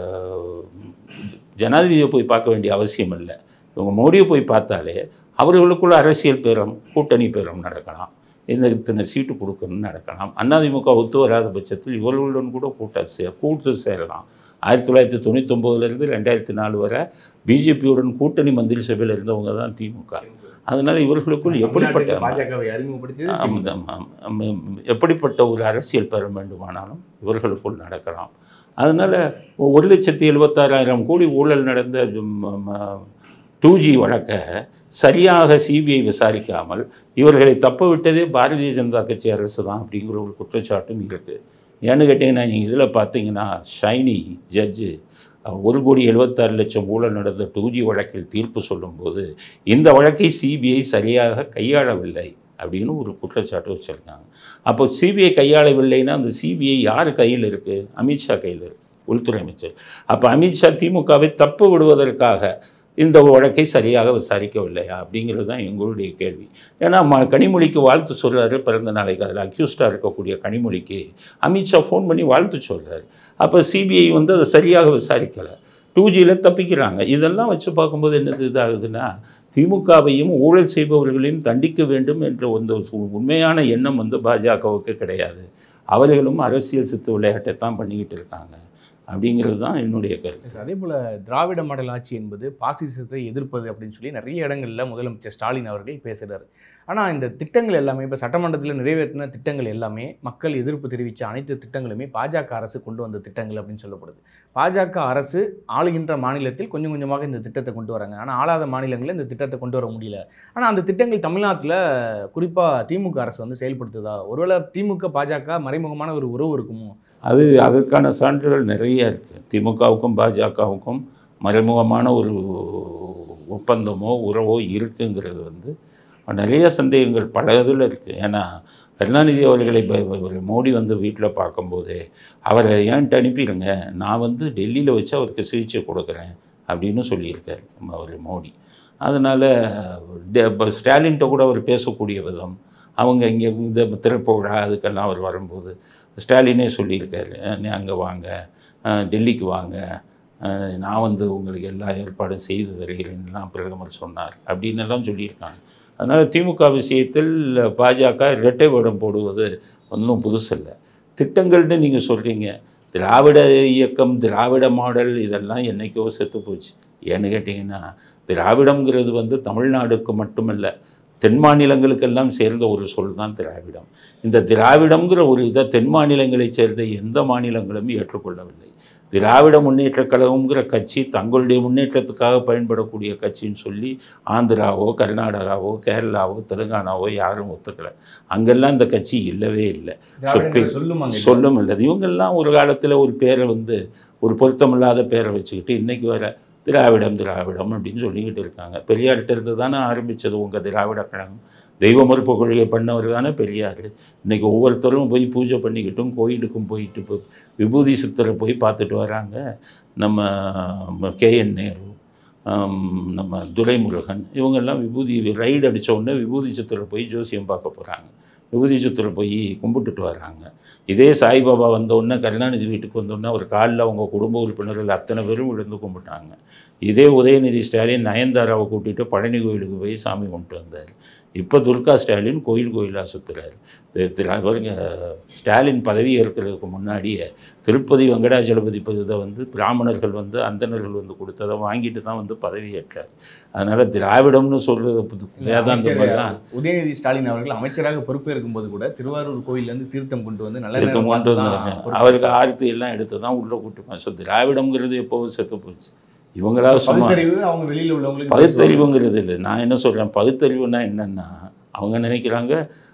ஜனாதிபதியை போய் பார்க்க வேண்டிய அவசியம் இல்லை இவங்க மோடியை போய் பார்த்தாலே அவர்களுக்குள்ள அரசியல் பேரம் கூட்டணி பேரம் நடக்கலாம் இந்த இத்தனை சீட்டு கொடுக்கணும்னு நடக்கலாம் அதிமுக ஒத்து வராத பட்சத்தில் இவர்களுடன் கூட கூட்ட சே கூட்டு சேரலாம் ஆயிரத்தி தொள்ளாயிரத்தி தொண்ணூத்தொம்போதுலேருந்து ரெண்டாயிரத்தி நாலு வரை பிஜேபியுடன் கூட்டணி மந்திரி சபையில் இருந்தவங்க தான் திமுக அதனால் இவர்களுக்குள் எப்படிப்பட்ட பாஜகவை அறிமுகப்படுத்தியது ஆமாம், ஆமாம். ஆமாம். எப்படிப்பட்ட ஒரு அரசியல் பெற வேண்டுமானாலும் இவர்களுக்குள் நடக்கலாம் அதனால் ஒரு லட்சத்தி எழுபத்தாறாயிரம் கோடி ஊழல் நடந்த டூ ஜி வழக்கை சரியாக சிபிஐ விசாரிக்காமல் இவர்களை தப்ப விட்டதே பாரதிய ஜனதா கட்சி அரசு தான் அப்படிங்கிற ஒரு குற்றச்சாட்டும் இருக்குது ஏன்னு கேட்டிங்கன்னா நீங்கள் இதில் பார்த்தீங்கன்னா ஷைனி ஜட்ஜு ஒரு கோடி எழுபத்தாறு லட்சம் ஊழல் நடந்த டூ ஜி வழக்கில் தீர்ப்பு சொல்லும்போது இந்த வழக்கை சிபிஐ சரியாக கையாளவில்லை அப்படின்னு ஒரு குற்றச்சாட்டு வச்சுருக்காங்க அப்போ சிபிஐ கையாளவில்லைன்னா அந்த சிபிஐ யார் கையில் இருக்குது அமித்ஷா கையில் இருக்குது உள்துறை அமைச்சர் அப்போ அமித்ஷா திமுகவை தப்பு விடுவதற்காக இந்த வழக்கை சரியாக விசாரிக்கவில்லையா அப்படிங்கிறது தான் எங்களுடைய கேள்வி ஏன்னா ம கனிமொழிக்கு வாழ்த்து சொல்கிறாரு பிறந்த நாளைக்கு அதில் அக்யூஸ்டாக இருக்கக்கூடிய கனிமொழிக்கு அமித்ஷா ஃபோன் பண்ணி வாழ்த்து சொல்கிறாரு அப்போ சிபிஐ வந்து அதை சரியாக விசாரிக்கலை டூ ஜியில் தப்பிக்கிறாங்க இதெல்லாம் வச்சு பார்க்கும்போது என்னது இதாகுதுன்னா திமுகவையும் ஊழல் செய்பவர்களையும் தண்டிக்க வேண்டும் என்ற ஒரு உண்மையான எண்ணம் வந்து பாஜகவுக்கு கிடையாது அவர்களும் அரசியல் சித்து விளையாட்டை தான் பண்ணிக்கிட்டு இருக்காங்க அப்படிங்கிறது தான் என்னுடைய கருத்து Yes, அதே போல் திராவிட மாடல் ஆட்சி என்பது பாசிசத்தை எதிர்ப்பது அப்படின்னு சொல்லி நிறைய இடங்களில் முதலமைச்சர் ஸ்டாலின் அவர்கள் பேசுகிறார் ஆனால் இந்த திட்டங்கள் எல்லாமே இப்போ சட்டமன்றத்தில் நிறைவேற்றின திட்டங்கள் எல்லாமே மக்கள் எதிர்ப்பு தெரிவித்த அனைத்து திட்டங்களுமே பாஜக அரசு கொண்டு வந்த திட்டங்கள் அப்படின்னு சொல்லப்படுது பாஜக அரசு ஆளுகின்ற மாநிலத்தில் கொஞ்சம் கொஞ்சமாக இந்த திட்டத்தை கொண்டு வராங்க ஆனால் ஆளாத மாநிலங்களில் இந்த திட்டத்தை கொண்டு வர முடியல ஆனால் அந்த திட்டங்கள் தமிழ்நாட்டில் குறிப்பாக திமுக அரசு வந்து செயல்படுத்துதா ஒருவேளை திமுக பாஜக மறைமுகமான ஒரு உறவு இருக்குமோ அது அதற்கான சான்றுகள் நிறைய இருக்குது திமுகவுக்கும் பாஜகவுக்கும் மறைமுகமான ஒரு ஒப்பந்தமோ உறவோ இருக்குங்கிறது வந்து நிறைய சந்தேகங்கள் பல இதில் இருக்குது ஏன்னா கருணாநிதி அவர்களை ப- ப- ஒரு மோடி வந்து வீட்டில் பார்க்கும்போது அவரை ஏன்ட்டு அனுப்பிடுங்க நான் வந்து டெல்லியில் வச்சு அவருக்கு சிகிச்சை கொடுக்குறேன் அப்படின்னு சொல்லியிருக்கார் நம்ம அவர் மோடி அதனால் இப்போ ஸ்டாலின்கிட்ட கூட அவர் பேசக்கூடிய விதம் அவங்க இங்கே இந்த திறப்பு விழா அதுக்கெல்லாம் அவர் வரும்போது ஸ்டாலினே சொல்லியிருக்காரு நீ அங்கே வாங்க அஹ் டெல்லிக்கு வாங்க அஹ் நான் வந்து உங்களுக்கு எல்லா ஏற்பாடும் செய்து தருகிறேன்லாம் பிரதமர் சொன்னார் அப்படின்னு எல்லாம் சொல்லியிருக்காங்க அதனால் திமுக விஷயத்தில் பாஜக இரட்டை வேடம் போடுவது ஒன்றும் புதுசில்ல திட்டங்கள்னு நீங்கள் சொல்கிறீங்க திராவிட இயக்கம் திராவிட மாடல் இதெல்லாம் என்னைக்கோ செத்து போச்சு ஏன்னு கேட்டிங்கன்னா திராவிடம்ங்கிறது வந்து தமிழ்நாடுக்கு மட்டுமல்ல தென் மாநிலங்களுக்கெல்லாம் சேர்ந்த ஒரு சொல் தான் திராவிடம் இந்த திராவிடம்ங்கிற ஒரு இதை தென் மாநிலங்களைச் சேர்ந்த எந்த மாநிலங்களும் ஏற்றுக்கொள்ளவில்லை திராவிட முன்னேற்றக் கழகம்ங்கிற கட்சி தங்களுடைய முன்னேற்றத்துக்காக பயன்படக்கூடிய கட்சின்னு சொல்லி ஆந்திராவோ கர்நாடகாவோ கேரளாவோ தெலுங்கானாவோ யாரும் ஒத்துக்கலை அங்கெல்லாம் இந்த கட்சி இல்லவே இல்லை திராவிடங்கள் சொல்லும் அங்கே சொல்லும் இல்லது இவங்கெல்லாம் ஒரு காலத்தில் ஒரு பேரை வந்து ஒரு பொருத்தமில்லாத பேரை வச்சுக்கிட்டு இன்றைக்கி வர திராவிடம் திராவிடம் அப்படின்னு சொல்லிக்கிட்டு இருக்காங்க பெரியார்கிட்ட இருந்து தானே ஆரம்பித்தது உங்கள் திராவிட கழகம் தெய்வ மறுப்பு கொள்கையை பண்ணவர் தானே பெரியார் இன்றைக்கி ஒவ்வொருத்தரும் போய் பூஜை பண்ணிக்கிட்டும் கோயிலுக்கும் போயிட்டு இப்போ விபூதி சித்தரை போய் பார்த்துட்டு வராங்க நம்ம கேஎன் நேரு ஆம், நம்ம துரைமுருகன் இவங்கெல்லாம் விபூதி ரைடு அடிச்ச உடனே விபூதி சித்தரை போய் ஜோசியம் பார்க்க போகிறாங்க விபூதி சித்தரை போய் கும்பிட்டுட்டு வராங்க இதே சாய்பாபா வந்த உடனே கருணாநிதி வீட்டுக்கு வந்த உடனே அவர் காலில் அவங்க குடும்ப உறுப்பினர்கள் அத்தனை பேரும் விழுந்து கும்பிட்டாங்க இதே உதயநிதி ஸ்டாலின் நயன்தாராவை கூட்டிட்டு பழனி கோயிலுக்கு போய் சாமி கும்பிட்டு வந்தார் இப்போ துர்கா ஸ்டாலின் கோயில் கோயிலாக சுற்றுறாரு பாருங்க ஸ்டாலின் பதவி ஏற்கிறதுக்கு முன்னாடியே திருப்பதி வெங்கடாஜலபதி இதை வந்து பிராமணர்கள் வந்து அந்தணர்கள் வந்து கொடுத்ததை வாங்கிட்டு தான் வந்து பதவி ஏற்றார் அதனால் திராவிடம்னு சொல்கிறது வேதாந்தமெல்லாம் உதயநிதி ஸ்டாலின் அவர்கள் அமைச்சராக பொறுப்பேற்கும் போது கூட திருவாரூர் கோயிலேருந்து தீர்த்தம் கொண்டு வந்து நல்ல எடுத்து நேரம் கொண்டு பார்த்து தான் வந்தாங்க பொறுப்பு- அவருக்கு ஆர்த்தி எல்லாம் எடுத்து தான் உள்ளே கூட்டுப்பாங்க ஸோ திராவிடம்ங்கிறது எப்போவும் செத்து போச்சு இவங்களா சும்மா பகுத்தறிவு அவங்க வெளியில உள்ளவங்களுக்கு பகுத்தறிவுங்கிறது இல்லை நான் என்ன சொல்கிறேன் பகுத்தறிவுனா என்னென்னா அவங்க நினைக்கிறாங்க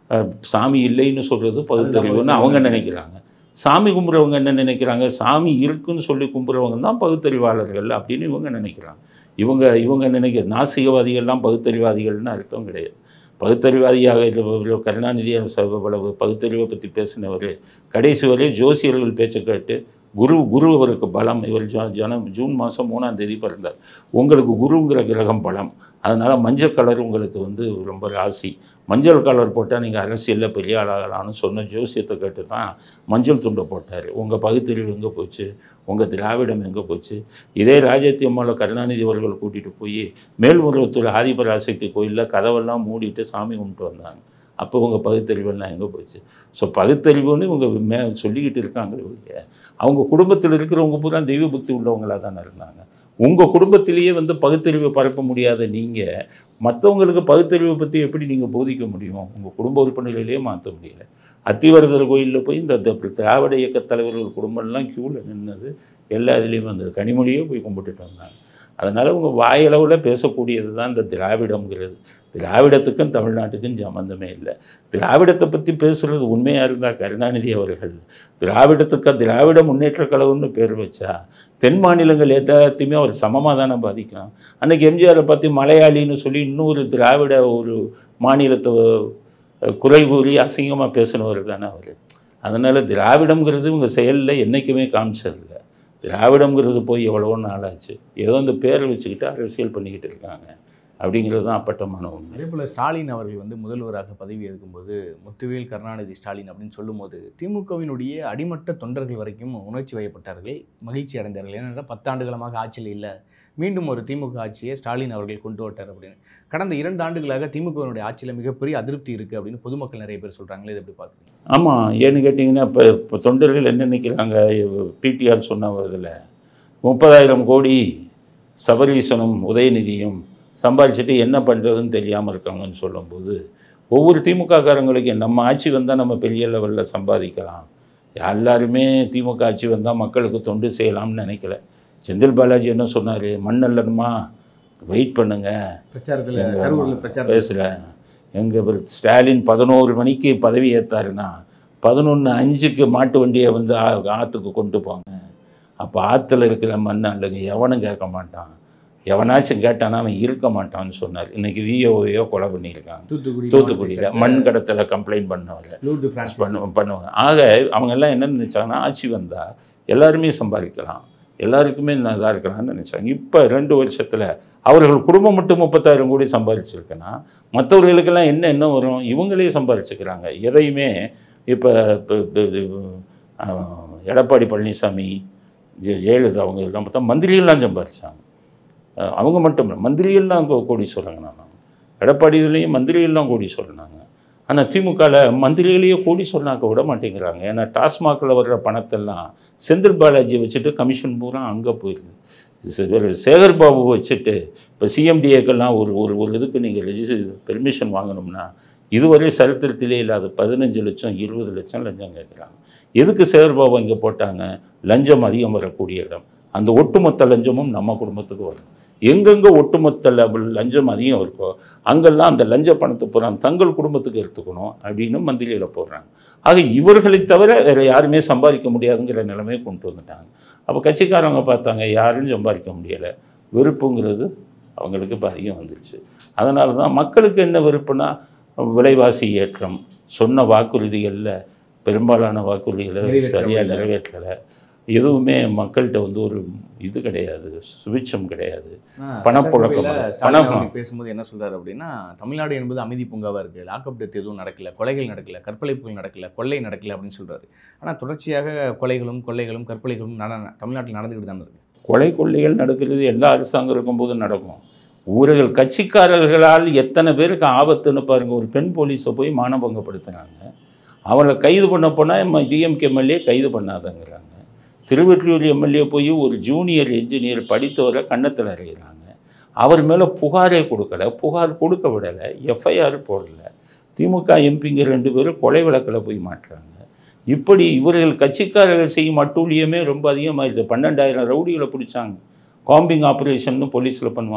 அஹ், சாமி இல்லைன்னு சொல்கிறது பகுத்தறிவுன்னு அவங்க நினைக்கிறாங்க சாமி கும்பிட்றவங்க என்ன நினைக்கிறாங்க சாமி இருக்குன்னு சொல்லி கும்பிட்றவங்க தான் பகுத்தறிவாளர்கள் அப்படின்னு இவங்க நினைக்கிறாங்க இவங்க இவங்க நினைக்கிற நாசிகவாதிகள்லாம் பகுத்தறிவாதிகள்னு அர்த்தம் கிடையாது பகுத்தறிவாதியாக இது கருணாநிதி இவ்வளவு பகுத்தறிவை பற்றி பேசினவர் கடைசி வரை ஜோசியர்கள் பேச்சை கேட்டு குரு குரு அவருக்கு பலம் இவர் ஜ- ஜன ஜூன் மாதம் மூணாம் தேதி பிறந்தார் உங்களுக்கு குருங்கிற கிரகம் பலம் அதனால் மஞ்சள் கலர் உங்களுக்கு வந்து ரொம்ப ராசி மஞ்சள் கலர் போட்டால் நீங்கள் அரசியலில் பெரிய ஆளாகலாம்னு சொன்ன ஜோசியத்தை கேட்டு தான் மஞ்சள் துண்டை போட்டார் உங்கள் பகுத்தறிவு எங்கே போச்சு உங்கள் திராவிடம் எங்கே போச்சு இதே ராஜாத்தி அம்மாவில் கருணாநிதி அவர்கள் கூட்டிகிட்டு போய் மேல்முருகத்தூர் ஆதிபராசக்தி கோயிலில் கதவெல்லாம் மூடிட்டு சாமி கும்பிட்டு வந்தாங்க அப்போ உங்கள் பகுத்தறிவெல்லாம் எங்கே போச்சு ஸோ பகுத்தறிவுன்னு இவங்க மே சொல்லிக்கிட்டு இருக்காங்களே ஒழிய அவங்க குடும்பத்தில் இருக்கிறவங்க பூரா தெய்வ பக்தி உள்ளவங்களாக தானே இருந்தாங்க உங்கள் குடும்பத்திலேயே வந்து பகுத்தறிவை பரப்ப முடியாத நீங்கள் மற்றவங்களுக்கு பகுத்தறிவை பற்றி எப்படி நீங்கள் போதிக்க முடியும் உங்கள் குடும்ப உறுப்பினர்களிலேயே மாற்ற முடியல அத்திவரதர் கோயிலில் போய் இந்த த- திராவிட இயக்க தலைவர்கள் குடும்பம்லாம் க்யூவில் நின்னது எல்லா இதுலேயும் வந்தது கனிமொழியே போய் கும்பிட்டுட்டு வந்தாங்க அதனால் உங்கள் வாயளவில் பேசக்கூடியது தான் இந்த திராவிடம்ங்கிறது திராவிடத்துக்கும் தமிழ்நாட்டுக்கும் சம்மந்தமே இல்லை திராவிடத்தை பற்றி பேசுகிறது உண்மையாக இருந்தால் கருணாநிதி அவர்கள் திராவிடத்துக்கு திராவிட முன்னேற்ற கழகம்னு பேர் வச்சா தென் மாநிலங்கள் எல்லாத்தையுமே அவர் சமமாக தானே பாதிக்கும் அன்னைக்கு எம்ஜிஆரை பற்றி மலையாளின்னு சொல்லி இன்னொரு திராவிட ஒரு மாநிலத்தை அஹ், குறை கூறி அசிங்கமாக பேசினவர் தானே அவர் அதனால் திராவிடம்ங்கிறது உங்கள் செயலில் என்றைக்குமே காமிச்சதில்ல திராவிடம்ங்கிறது போய் எவ்வளவோ நாளாச்சு ஏதோ இந்த பேரை வச்சுக்கிட்டு அரசியல் பண்ணிக்கிட்டு இருக்காங்க அப்படிங்கிறது தான் அப்பட்டமான உண்மை அதே போல் ஸ்டாலின் அவர்கள் வந்து முதல்வராக பதவி ஏற்கும்போது முத்துவேல் கருணாநிதி ஸ்டாலின் அப்படின்னு சொல்லும்போது திமுகவினுடைய அடிமட்ட தொண்டர்கள் வரைக்கும் உணர்ச்சி வயப்பட்டார்கள் மகிழ்ச்சி அடைந்தார்கள் ஏனென்றால் பத்தாண்டுகளமாக ஆட்சியில் இல்லை மீண்டும் ஒரு திமுக ஆட்சியை ஸ்டாலின் அவர்கள் கொண்டு வட்டார் அப்படின்னு கடந்த இரண்டு ஆண்டுகளாக திமுகவினுடைய ஆட்சியில் மிகப்பெரிய அதிருப்தி இருக்குது அப்படின்னு பொதுமக்கள் நிறைய பேர் சொல்கிறாங்களே இதை எப்படி பார்க்குறீங்க ஆமாம் ஏன்னு கேட்டிங்கன்னா இப்போ இப்போ தொண்டர்கள் என்ன நினைக்கிறாங்க பிடிஆர் சொன்ன இதில் முப்பதாயிரம் கோடி சபரீசனும் உதயநிதியும் சம்பாதிச்சுட்டு என்ன பண்ணுறதுன்னு தெரியாமல் இருக்காங்கன்னு சொல்லும்போது ஒவ்வொரு திமுககாரங்களுக்கு நம்ம ஆட்சி வந்தால் நம்ம பெரிய லெவலில் சம்பாதிக்கலாம் எல்லாருமே திமுக ஆட்சி வந்தால் மக்களுக்கு தொண்டு செய்யலாம்னு நினைக்கல செந்தில் பாலாஜி என்ன சொன்னார் மண்ணல்லணுமா வெயிட் பண்ணுங்க பிரச்சாரத்தில் எங்க கரூரில் பிரச்சாரம் பேசல எங்கள் ஸ்டாலின் பதினோரு மணிக்கு பதவி ஏற்றாருன்னா பதினொன்று அஞ்சுக்கு மாட்டு வண்டியை வந்து ஆ- ஆற்றுக்கு கொண்டு போங்க அப்போ ஆற்றுல இருக்கிற மண் அல்லது எவனும் கேட்க மாட்டான் எவனாச்சும் கேட்டானா அவன் இருக்க மாட்டான்னு சொன்னார் இன்னைக்கு விஓவையோ கொலை பண்ணியிருக்காங்க தூத்துக்குடி தூத்துக்குடியில் மண் கடத்தல கம்ப்ளைண்ட் பண்ணவர் லூர்து பிரான்சிஸ் பண்ணு பண்ணுவாங்க ஆக அவங்க எல்லாம் என்ன நினைச்சாங்கன்னா ஆட்சி வந்தால் எல்லாருமே சம்பாதிக்கலாம் எல்லாருக்குமே இதாக இருக்கலாம்னு நினச்சாங்க இப்போ ரெண்டு வருஷத்தில் அவர்கள் குடும்பம் மட்டும் முப்பத்தாயிரம் கோடி சம்பாதிச்சிருக்குன்னா மற்றவர்களுக்கெல்லாம் என்ன என்ன வரும் இவங்களே சம்பாதிச்சுக்கிறாங்க எதையுமே இப்போ எடப்பாடி பழனிசாமி ஜெ- ஜெயலலிதா அவங்க எல்லாம் பார்த்தா மந்திரியெல்லாம் சம்பாதிச்சாங்க அஹ் அவங்க மட்டும் இல்லை மந்திரியெல்லாம் கோ- கோடி சொல்கிறாங்க நான் எடப்பாடி இதுலேயும் மந்திரியெல்லாம் கோடி சொல்கிறாங்க ஆனால் திமுகவில் மந்திரிகளையே கோடி சொன்னாக்க விட மாட்டேங்கிறாங்க ஏன்னா டாஸ்மாகில் வர்ற பணத்தெல்லாம் செந்தில் பாலாஜியை வச்சுட்டு கமிஷன் பூரா அங்கே போயிடுது சே- ஒரு சேகர் பாபு வச்சுட்டு இப்போ சிஎம்டிஏக்கெல்லாம் ஒரு ஒரு ஒரு இதுக்கு நீங்கள் ரெஜிஸ்டர் பெர்மிஷன் வாங்கணும்னா இதுவரை சரித்திரத்திலே இல்லாத பதினஞ்சு லட்சம் இருபது லட்சம் லஞ்சம் கேட்குறாங்க எதுக்கு சேகர் பாபு இங்கே போட்டாங்க லஞ்சம் அதிகம் வரக்கூடிய இடம் அந்த ஒட்டுமொத்த லஞ்சமும் நம்ம குடும்பத்துக்கு வரும் எங்கெங்கே ஒட்டுமொத்த லெவல் லஞ்சம் அதிகம் இருக்கோ அங்கெல்லாம் அந்த லஞ்ச பணத்தை பூரா தங்கள் குடும்பத்துக்கு எடுத்துக்கணும் அப்படின்னு மந்திரியில் போடுறாங்க ஆக இவர்களை தவிர வேறு யாருமே சம்பாதிக்க முடியாதுங்கிற நிலைமையை கொண்டு வந்துட்டாங்க அப்போ கட்சிக்காரங்க பார்த்தாங்க யாரும் சம்பாதிக்க முடியலை வெறுப்புங்கிறது அவங்களுக்கு இப்போ அதிகம் வந்துருச்சு அதனால தான் மக்களுக்கு என்ன வெறுப்புனா விலைவாசி ஏற்றம் சொன்ன வாக்குறுதிகளில் பெரும்பாலான வாக்குறுதிகளை நிறைவேற்ற சரியாக முடியல. நிறைவேற்றலை எதுவுமே மக்கள்கிட்ட வந்து ஒரு இது கிடையாது சுபிட்சம் கிடையாது ஆ, பணப்புழக்கம் சட்டசபையில அது. ஸ்டாலின் பணம். அவர்கள் பேசும்போது என்ன சொல்றாரு அப்படின்னா தமிழ்நாடு என்பது அமைதி பூங்காவா இருக்கு லாக்அப் டெத் எதுவும் நடக்கல கொலைகள் நடக்கல கற்பழிப்புகள் நடக்கல கொள்ளை நடக்கல அப்படின்னு சொல்றாரு ஆனா தொடர்ச்சியாக கொலைகளும் கொள்ளைகளும் கற்பழிகளும் நட தமிழ்நாட்டில் நடந்துகிட்டு தான் இருக்கு கொலை கொள்ளைகள் நடக்கிறது எல்லா அரசாங்கம் இருக்கும்போது நடக்கும் ஊர்கள் கட்சிக்காரர்களால் எத்தனை பேருக்கு ஆபத்துன்னு பாருங்க ஒரு பெண் போலீஸை போய் மானபங்கப்படுத்துனாங்க அவளை கைது பண்ண போனால் டிஎம்கே எம்எல்ஏ கைது பண்ணாதங்கிறாங்க திருவெற்றியூர் எம்எல்ஏ போய் ஒரு ஜூனியர் என்ஜினியர் படித்தவரை கன்னத்தில் அறையிறாங்க அவர் மேலே புகாரே கொடுக்கல புகார் கொடுக்க விடலை எஃப்ஐஆர் போடல திமுக எம்பிங்க ரெண்டு பேரும் கொலை வழக்கில் போய் மாட்டுறாங்க இப்படி இவர்கள் கட்சிக்காரர்கள் செய்யும் அட்டூழியமே ரொம்ப அதிகமாகிடுச்சு பன்னெண்டாயிரம் ரவுடிகளை பிடிச்சாங்க காம்பிங் ஆப்ரேஷன்னு போலீஸில் பண்ணுவாங்க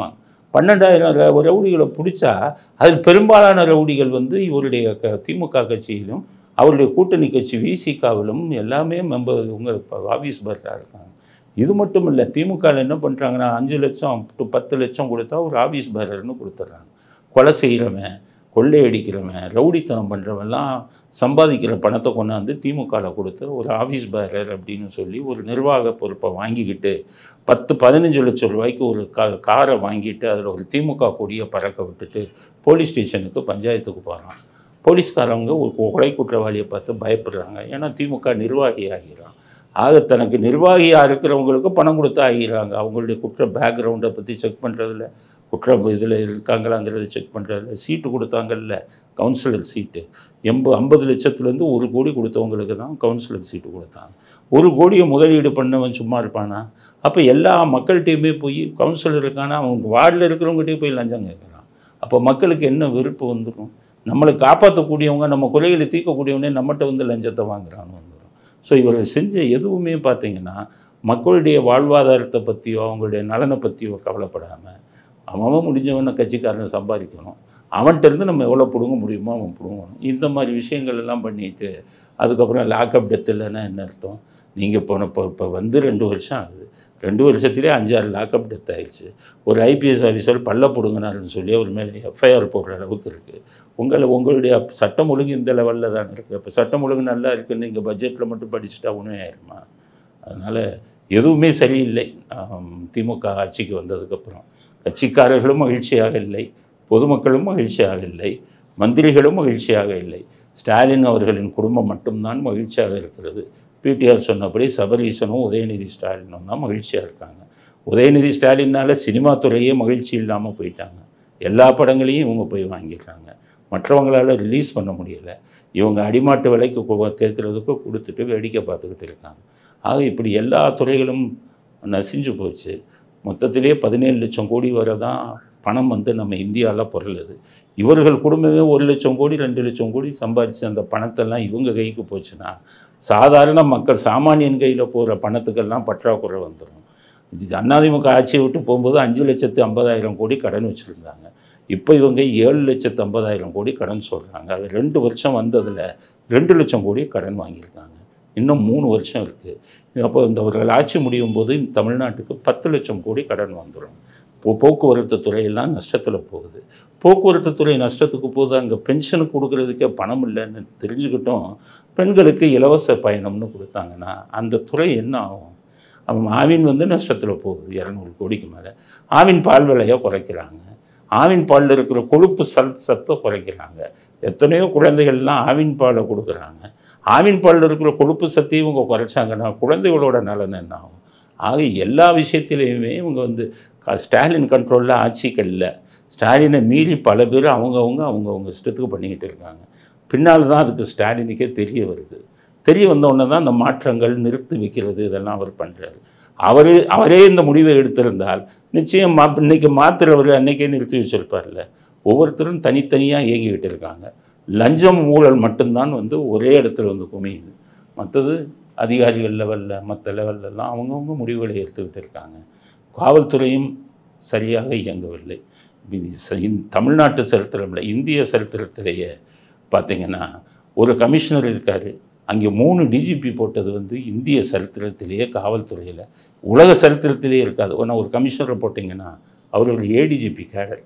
பன்னெண்டாயிரம் ர- ரவுடிகளை பிடிச்சா அதில் பெரும்பாலான ரவுடிகள் வந்து இவருடைய க திமுக கட்சியிலும் அவருடைய கூட்டணி கட்சி விசிகாவிலும் எல்லாமே மெம்பர் இவங்க ஆஃபீஸ் பர்ராக இருக்காங்க இது மட்டும் இல்லை திமுகவில் என்ன பண்ணுறாங்கன்னா அஞ்சு லட்சம் டு பத்து லட்சம் கொடுத்தா ஒரு ஆஃபீஸ் பேரர்னு கொடுத்துட்றாங்க கொலை செய்கிறவன் கொள்ளையடிக்கிறவன் ரவுடித்தனம் பண்ணுறவன்லாம் சம்பாதிக்கிற பணத்தை கொண்டாந்து திமுகவில் கொடுத்து ஒரு ஆஃபீஸ் பேரர் அப்படின்னு சொல்லி ஒரு நிர்வாக பொறுப்பை வாங்கிக்கிட்டு பத்து பதினஞ்சு லட்சம் ரூபாய்க்கு ஒரு கா காரை வாங்கிட்டு அதில் ஒரு திமுக கொடியை பறக்க விட்டுட்டு போலீஸ் ஸ்டேஷனுக்கு பஞ்சாயத்துக்கு போகிறான் போலீஸ்காரவங்க ஒரு கொலை குற்றவாளியை பார்த்து பயப்படுறாங்க ஏன்னா திமுக நிர்வாகி ஆகிறான் ஆக தனக்கு நிர்வாகியாக இருக்கிறவங்களுக்கு பணம் கொடுத்து ஆகிறாங்க அவங்களுடைய குற்ற பேக்ரவுண்டை பற்றி செக் பண்ணுறதில்ல குற்ற இதில் இருக்காங்களாங்கிறத செக் பண்ணுறதில்ல சீட்டு கொடுத்தாங்கல்ல கவுன்சிலர் சீட்டு எண்ப ஐம்பது லட்சத்துலேருந்து ஒரு கோடி கொடுத்தவங்களுக்கு தான் கவுன்சிலர் சீட்டு கொடுத்தாங்க ஒரு கோடியை முதலீடு பண்ணவன் சும்மா இருப்பானா அப்போ எல்லா மக்கள்கிட்டையுமே போய் கவுன்சிலருக்கான அவங்க வார்டில் இருக்கிறவங்ககிட்டயும் போய் லஞ்சம் கேட்குறான் அப்போ மக்களுக்கு என்ன வெறுப்பு வந்துடும் நம்மளை காப்பாற்றக்கூடியவங்க நம்ம குறைகளை தீர்க்கக்கூடியவனே நம்மகிட்ட வந்து லஞ்சத்தை வாங்குறான்னு வந்துடும் ஸோ இவர்கள் செஞ்ச எதுவுமே பார்த்தீங்கன்னா மக்களுடைய வாழ்வாதாரத்தை பற்றியோ அவங்களுடைய நலனை பற்றியோ கவலைப்படாமல் அவன் முடிஞ்சவனை கட்சிக்காரன் சம்பாதிக்கணும் அவன்கிட்ட இருந்து நம்ம எவ்வளோ பிடுங்க முடியுமோ அவன் பிடுங்கணும் இந்த மாதிரி விஷயங்கள் எல்லாம் பண்ணிட்டு அதுக்கப்புறம் லாக்அப் டெத் இல்லைன்னா என்ன அர்த்தம் நீங்கள் போன இப்போ இப்போ வந்து ரெண்டு வருஷம் ஆகுது ரெண்டு வருஷத்துலேயே அஞ்சாறு லாக்அப் டெத் ஆயிடுச்சு ஒரு ஐபிஎஸ் ஆஃபீஸர் பல்ல பிடுங்கினாருன்னு சொல்லி அவர் மேலே எஃப்ஐஆர் போடுற அளவுக்கு இருக்குது உங்களை உங்களுடைய சட்டம் ஒழுங்கு இந்த லெவலில் தான் இருக்குது இப்போ சட்டம் ஒழுங்கு நல்லா இருக்குன்னு இங்கே பட்ஜெட்டில் மட்டும் படிச்சுட்டா ஒன்றும் ஆயிருமா அதனால் எதுவுமே சரியில்லை ஆம், திமுக ஆட்சிக்கு வந்ததுக்கப்புறம் கட்சிக்காரர்களும் மகிழ்ச்சியாக இல்லை பொதுமக்களும் மகிழ்ச்சியாக இல்லை மந்திரிகளும் மகிழ்ச்சியாக இல்லை ஸ்டாலின் அவர்களின் குடும்பம் மட்டும்தான் மகிழ்ச்சியாக இருக்கிறது பிடிஆர் சொன்னபடி சபரீசனும் உதயநிதி ஸ்டாலினும் தான் மகிழ்ச்சியாக இருக்காங்க உதயநிதி ஸ்டாலினால் சினிமா துறையே மகிழ்ச்சி இல்லாமல் போயிட்டாங்க எல்லா படங்களையும் இவங்க போய் வாங்கிடுறாங்க மற்றவங்களால ரிலீஸ் பண்ண முடியலை இவங்க அடிமாட்டு விலைக்கு கு- கேட்குறதுக்கு கொடுத்துட்டு வேடிக்கை பார்த்துக்கிட்டு இருக்காங்க ஆக இப்படி எல்லா துறைகளும் நசிஞ்சு போச்சு மொத்தத்திலே பதினேழு லட்சம் கோடி வரை தான் பணம் வந்து நம்ம இந்தியாவில் பொருளுது இவர்கள் குடும்பமே ஒரு லட்சம் கோடி ரெண்டு லட்சம் கோடி சம்பாதிச்சு அந்த பணத்தெல்லாம் இவங்க கைக்கு போச்சுன்னா சாதாரண மக்கள் சாமானியன் கையில் போகிற பணத்துக்கெல்லாம் பற்றாக்குறை வந்துடும் இது அதிமுக ஆட்சியை விட்டு போகும்போது அஞ்சு லட்சத்து ஐம்பதாயிரம் கோடி கடன் வச்சுருந்தாங்க இப்போ இவங்க ஏழு லட்சத்து ஐம்பதாயிரம் கோடி கடன் சொல்கிறாங்க அது ரெண்டு வருஷம் வந்ததில் ரெண்டு லட்சம் கோடி கடன் வாங்கியிருக்காங்க இன்னும் மூணு வருஷம் இருக்குது அப்போ இந்த அவர்கள் ஆட்சி முடியும் போது இந்த தமிழ்நாட்டுக்கு பத்து லட்சம் கோடி கடன் வந்துடும் போ போக்குவரத்து துறையெல்லாம் நஷ்டத்தில் போகுது போக்குவரத்து துறை நஷ்டத்துக்கு போகுது அங்கே பென்ஷனுக்கு கொடுக்கறதுக்கே பணம் இல்லைன்னு தெரிஞ்சுக்கிட்டோம் பெண்களுக்கு இலவச பயணம்னு கொடுத்தாங்கன்னா அந்த துறை என்ன ஆகும் அவன் ஆவின் வந்து நஷ்டத்தில் போகுது இரநூறு கோடிக்கு மேலே ஆவின் பால் விலையை குறைக்கிறாங்க ஆவின் பாலில் இருக்கிற கொழுப்பு சத் சத்தை குறைக்கிறாங்க எத்தனையோ குழந்தைகள்லாம் ஆவின் பாலை கொடுக்குறாங்க ஆவின் பாலில் இருக்கிற கொழுப்பு சத்தையும் இவங்க குறைச்சாங்கன்னா குழந்தைகளோட நலன் என்ன ஆகும் ஆக எல்லா விஷயத்திலையுமே இவங்க வந்து க- ஸ்டாலின் கண்ட்ரோலில் ஆட்சிக்கு இல்லை ஸ்டாலினை மீறி பல பேர் அவங்கவுங்க அவங்கவுங்க இஷ்டத்துக்கு பண்ணிக்கிட்டு இருக்காங்க பின்னால் தான் அதுக்கு ஸ்டாலினுக்கே தெரிய வருது தெரிய வந்த உடனே தான் இந்த மாற்றங்கள் நிறுத்தி வைக்கிறது இதெல்லாம் அவர் பண்ணுறாரு அவரே அவரே இந்த முடிவை எடுத்திருந்தால் நிச்சயம் மா இன்னைக்கு மாத்துறவர் அன்னைக்கே நிறுத்தி வச்சிருப்பார்ல ஒவ்வொருத்தரும் தனித்தனியாக இயங்கிக்கிட்டு இருக்காங்க லஞ்சம் ஊழல் மட்டும்தான் வந்து ஒரே இடத்துல வந்து குமியுது மற்றது அதிகாரிகள் லெவலில் மற்ற லெவல்லலாம் அவங்கவுங்க முடிவுகளை எடுத்துக்கிட்டு இருக்காங்க காவல்துறையும் சரியாக இயங்கவில்லை இது ச- இந்த தமிழ்நாட்டு சரித்திரமில் இந்திய சரித்திரத்திலேயே பார்த்தீங்கன்னா ஒரு கமிஷனர் இருக்கார் அங்கே மூணு டிஜிபி போட்டது வந்து இந்திய சரித்திரத்திலேயே காவல்துறையில் உலக சரித்திரத்திலேயே இருக்காது ஒன்றா ஒரு கமிஷனரை போட்டிங்கன்னா அவர் ஒரு ஏடிஜிபி கேடர்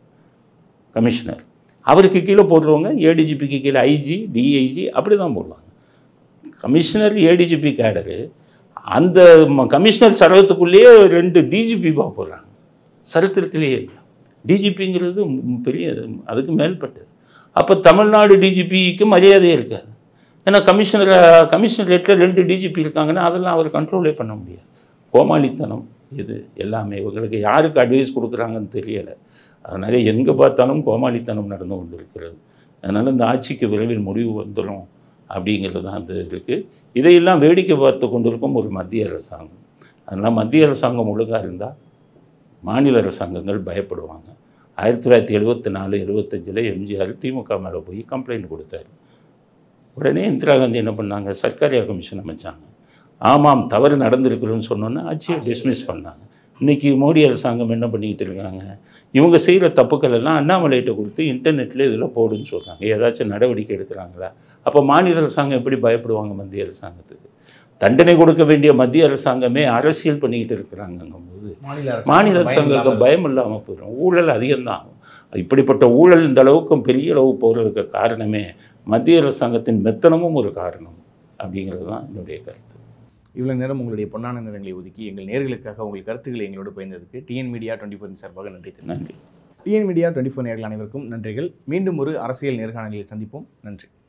கமிஷனர் அவருக்கு கீழே போடுறவங்க ஏடிஜிபிக்கு கீழே ஐஜி டிஐஜி அப்படி தான் போடுவாங்க கமிஷனர் ஏடிஜிபி கேடரு அந்த ம- கமிஷனர் சரகத்துக்குள்ளேயே ரெண்டு டிஜிபிவாக போடுறாங்க சரித்திரத்திலேயே இல்லை டிஜிபிங்கிறது ம் பெரிய அதுக்கு மேல்பட்டது அப்போ தமிழ்நாடு டிஜிபிக்கு மரியாதையே இருக்காது ஏன்னா கமிஷனரை கமிஷனரேட்டில் ரெண்டு டிஜிபி இருக்காங்கன்னா அதெல்லாம் அவர் கண்ட்ரோலே பண்ண முடியாது கோமாளித்தனம் இது எல்லாமே இவங்களுக்கு யாருக்கு அட்வைஸ் கொடுக்குறாங்கன்னு தெரியலை அதனால் எங்கே பார்த்தாலும் கோமாளித்தனம் நடந்து கொண்டு இருக்கிறது அதனால் இந்த ஆட்சிக்கு விரைவில் முடிவு வந்துடும் அப்படிங்கிறது தான் அந்த இருக்குது இதையெல்லாம் வேடிக்கை பார்த்து கொண்டிருக்கும் ஒரு மத்திய அரசாங்கம் அதனால் மத்திய அரசாங்கம் ஒழுங்காக இருந்தால் மாநில அரசாங்கங்கள் பயப்படுவாங்க ஆயிரத்தி தொள்ளாயிரத்தி எழுபத்தி நாலு எழுபத்தஞ்சில் எம்ஜிஆர் திமுக மேலே போய் கம்ப்ளைண்ட் கொடுத்தாரு உடனே இந்திரா காந்தி என்ன பண்ணாங்க சர்க்காரியா கமிஷன் அமைச்சாங்க ஆமாம் தவறு நடந்திருக்குன்னு சொன்னோன்னே ஆட்சியை டிஸ்மிஸ் பண்ணாங்க இன்னைக்கு மோடி அரசாங்கம் என்ன பண்ணிக்கிட்டு இருக்காங்க இவங்க செய்கிற தப்புக்கள் எல்லாம் அண்ணாமலைகிட்ட கொடுத்து இன்டர்நெட்டில் இதில் போடுன்னு சொல்கிறாங்க ஏதாச்சும் நடவடிக்கை எடுக்கிறாங்களா அப்போ மாநில அரசாங்கம் எப்படி பயப்படுவாங்க மத்திய அரசாங்கத்துக்கு தண்டனை கொடுக்க வேண்டிய மத்திய அரசாங்கமே அரசியல் பண்ணிக்கிட்டு இருக்கிறாங்கங்கும்போது மாநில மாநில அரசாங்கத்துக்கு பயம் இல்லாமல் போயிடும் ஊழல் அதிகம்தான் இப்படிப்பட்ட ஊழல் இந்த அளவுக்கு பெரிய அளவு போகிறதுக்கு காரணமே மத்திய அரசாங்கத்தின் மெத்தனமும் ஒரு காரணம் அப்படிங்கிறது தான் என்னுடைய கருத்து இவ்வளோ நேரம் உங்களுடைய பொன்னான நேரங்களை ஒதுக்கி எங்கள் நேர்களுக்காக உங்கள் கருத்துக்களை எங்களோடு பகிர்ந்ததுக்கு டிஎன் மீடியா டுவெண்ட்டி ஃபோர் சார்பாக நன்றி தெரிவித்துக் நன்றி டிஎன் மீடியா டுவெண்ட்டி ஃபோர் நேர்கள் அனைவருக்கும் நன்றிகள் மீண்டும் ஒரு அரசியல் நேர்காணலில் சந்திப்போம் நன்றி